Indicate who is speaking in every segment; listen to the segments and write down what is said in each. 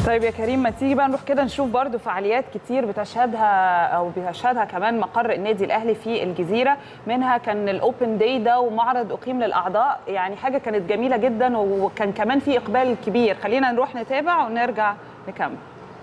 Speaker 1: طيب يا كريم ما تيجي بقى نروح كده نشوف برضو فعاليات كتير بتشهدها او بيشهدها كمان مقر النادي الاهلي في الجزيره منها كان الاوبن داي ده ومعرض اقيم للاعضاء يعني حاجه كانت جميله جدا وكان كمان في اقبال كبير خلينا نروح نتابع ونرجع نكمل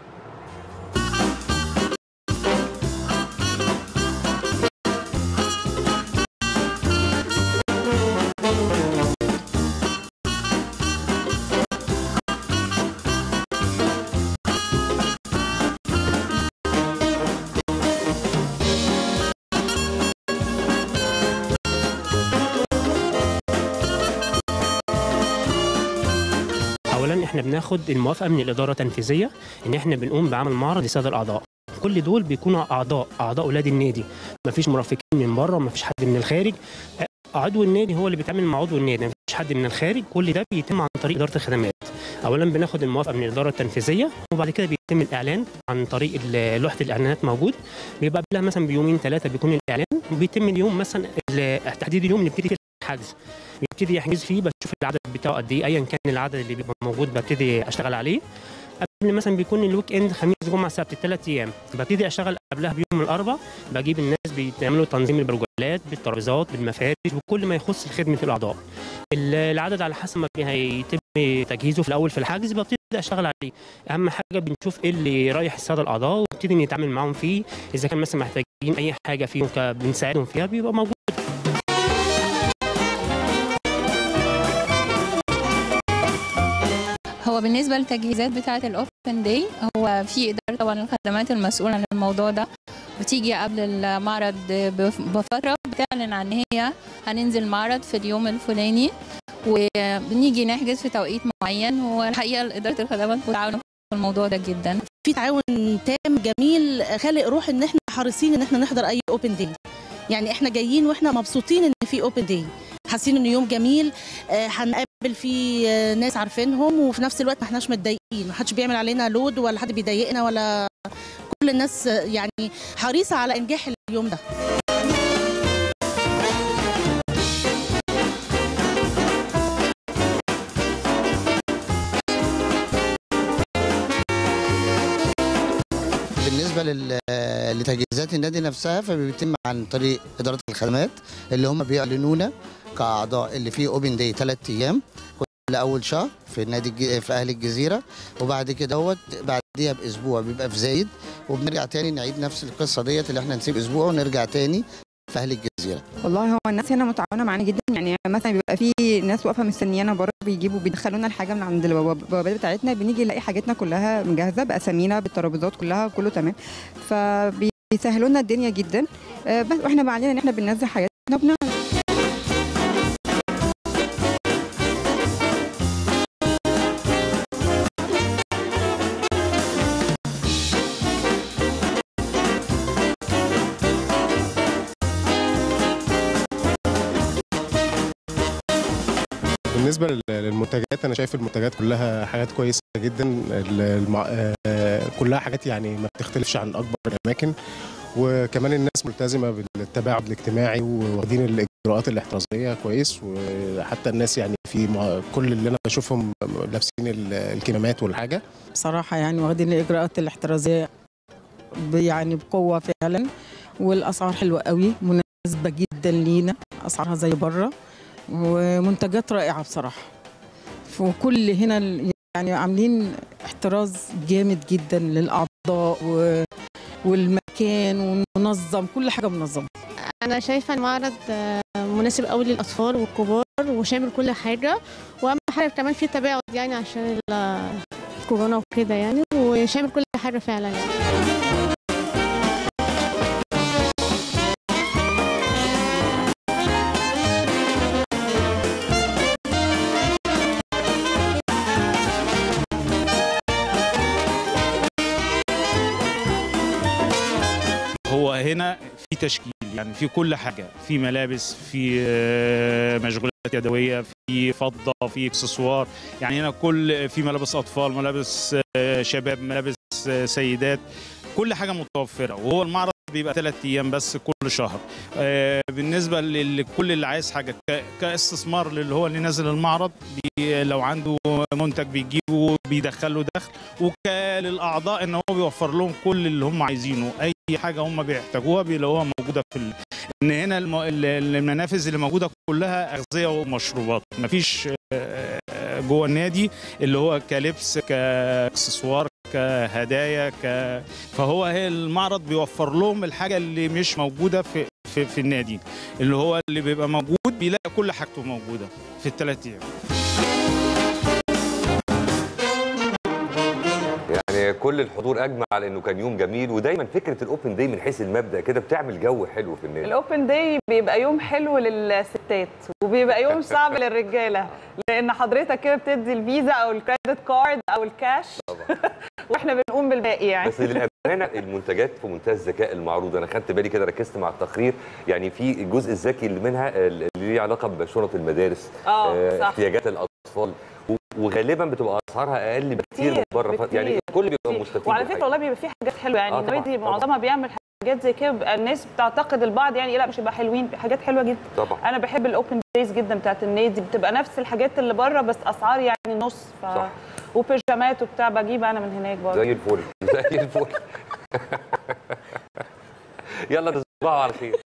Speaker 2: اولا احنا بناخد الموافقه من الاداره التنفيذيه ان احنا بنقوم بعمل معرض للساده الاعضاء كل دول بيكونوا اعضاء اعضاء اولاد النادي مفيش مرافقين من بره مفيش حد من الخارج عضو النادي هو اللي بيتعامل مع عضو النادي مفيش حد من الخارج كل ده بيتم عن طريق اداره الخدمات اولا بناخد الموافقه من الاداره التنفيذيه وبعد كده بيتم الاعلان عن طريق ال- لوحه الاعلانات موجود بيبقى قبلها مثلا بيومين ثلاثه بيكون الاعلان وبيتم اليوم مثلا ال- تحديد اليوم اللي بنبتدي فيه الحجز بيبتدي يحجز فيه بشوف العدد بتاعه قد ايه ايا كان العدد اللي بيبقى موجود ببتدي اشتغل عليه قبل مثلا بيكون الويك اند خميس جمعه سبت الثلاث ايام ببتدي اشتغل قبلها بيوم الاربعاء بجيب الناس بيعملوا تنظيم البروجرامات بالترابيزات بالمفارش وكل ما يخص خدمه الاعضاء ال- العدد على حسب ما هيتم تجهيزه في الاول في الحجز ببتدي اشتغل عليه اهم حاجه بنشوف ايه اللي رايح الساده الاعضاء ونبتدي نتعامل معاهم فيه اذا كان مثلا محتاجين اي حاجه فيهم ك- بنساعدهم فيها بيبقى موجود
Speaker 3: هو بالنسبة للتجهيزات بتاعة الأوبن داي هو في إدارة طبعا الخدمات المسؤولة عن الموضوع ده بتيجي قبل المعرض بف- بفترة بتعلن عن هي هننزل معرض في اليوم الفلاني وبنيجي نحجز في توقيت معين والحقيقة إدارة الخدمات متعاونة في الموضوع ده جدا
Speaker 4: في تعاون تام جميل خالق روح ان احنا حريصين ان احنا نحضر اي اوبن داي يعني احنا جايين واحنا مبسوطين ان في اوبن داي حاسين انه يوم جميل آه، هنقابل فيه آه، ناس عارفينهم وفي نفس الوقت ما احناش متضايقين ما حدش بيعمل علينا لود ولا حد بيضايقنا ولا كل الناس آه، يعني حريصه على انجاح اليوم ده
Speaker 5: بالنسبه لل- لتجهيزات النادي نفسها فبيتم عن طريق اداره الخدمات اللي هم بيعلنونا كاعضاء اللي فيه اوبن داي ثلاث ايام كل اول شهر في النادي الج- في اهل الجزيره وبعد كده دوت بعديها باسبوع بيبقى في زايد وبنرجع تاني نعيد نفس القصه ديت اللي احنا نسيب اسبوع ونرجع تاني في اهل الجزيره
Speaker 6: والله هو الناس هنا متعاونه معانا جدا يعني مثلا بيبقى في ناس واقفه مستنيانا بره بيجيبوا بيدخلونا الحاجه من عند البواب- البوابات بتاعتنا بنيجي نلاقي حاجتنا كلها مجهزه باسامينا بالترابيزات كلها كله تمام فبيسهلوا لنا الدنيا جدا آه، بس واحنا بقى علينا ان احنا بننزل حاجاتنا وبنعمل
Speaker 7: بالنسبه لل- للمنتجات انا شايف المنتجات كلها حاجات كويسه جدا ال- المع... آه، كلها حاجات يعني ما بتختلفش عن اكبر الاماكن وكمان الناس ملتزمه بالتباعد الاجتماعي واخدين الاجراءات الاحترازيه كويس وحتى الناس يعني في مع- كل اللي انا بشوفهم لابسين ال- الكمامات والحاجه
Speaker 8: بصراحة يعني واخدين الإجراءات الاحترازية ب- يعني بقوة فعلا والأسعار حلوة قوي مناسبة جدا لينا أسعارها زي بره ومنتجات رائعة بصراحة وكل هنا ال- يعني عاملين احتراز جامد جدا للأعضاء و- والمكان ومنظم كل حاجة منظمة
Speaker 9: انا شايفه المعرض آه، مناسب قوي للاطفال والكبار وشامل كل حاجه واهم حاجه كمان في تباعد يعني عشان ال- الكورونا وكده يعني وشامل كل حاجه فعلا يعني
Speaker 10: هو هنا في تشكيل يعني في كل حاجه في ملابس في آه، مشغولات يدويه في فضه في اكسسوار يعني هنا كل في ملابس اطفال ملابس آه، شباب ملابس آه، سيدات كل حاجه متوفره وهو المعرض بيبقى ثلاث ايام بس كل شهر آه، بالنسبه لل- لكل اللي عايز حاجه ك- كاستثمار اللي هو اللي نازل المعرض بي لو عنده منتج بيجيبه بيدخله دخل وكالاعضاء ان هو بيوفر لهم كل اللي هم عايزينه اي حاجه هم بيحتاجوها بيلاقوها موجوده في ال... ان هنا الم... ال- المنافذ اللي موجوده كلها اغذيه ومشروبات مفيش آه، آه، جوه النادي اللي هو كلبس كاكسسوار كهدايا ك... فهو هي المعرض بيوفر لهم الحاجه اللي مش موجوده في في, في النادي اللي هو اللي بيبقى موجود بيلاقي كل حاجته موجوده في الثلاث ايام
Speaker 11: يعني كل الحضور اجمع على انه كان يوم جميل ودايما فكره الاوبن داي من حيث المبدا كده بتعمل جو حلو في النادي
Speaker 1: الاوبن داي بيبقى يوم حلو للستات وبيبقى يوم صعب للرجاله لان حضرتك كده بتدي الفيزا او الكريدت كارد او الكاش واحنا بنقوم بالباقي يعني
Speaker 11: بس للامانه المنتجات في منتهى الذكاء المعروض انا خدت بالي كده ركزت مع التقرير يعني في الجزء الذكي اللي منها اللي ليه علاقه بشنط المدارس
Speaker 1: اه صح
Speaker 11: احتياجات الاطفال و- وغالبا بتبقى اسعارها اقل بكتير من بره ف- يعني
Speaker 1: بكتير،
Speaker 11: الكل بيبقى
Speaker 1: كتير.
Speaker 11: مستفيد
Speaker 1: وعلى
Speaker 11: بالحقيقة.
Speaker 1: فكره والله بيبقى في حاجات حلوه يعني
Speaker 11: آه طبعاً،
Speaker 1: النادي
Speaker 11: طبعاً.
Speaker 1: معظمها بيعمل حاجات زي كده بيبقى الناس بتعتقد البعض يعني لا مش هيبقى حلوين حاجات حلوه جدا
Speaker 11: طبعا
Speaker 1: انا بحب الاوبن دايز جدا بتاعت النادي بتبقى نفس الحاجات اللي بره بس اسعار يعني نص ف...
Speaker 11: صح.
Speaker 1: وبيجامات وبتاع بجيب انا من هناك برضه
Speaker 11: زي الفل زي الفل يلا تصبحوا على خير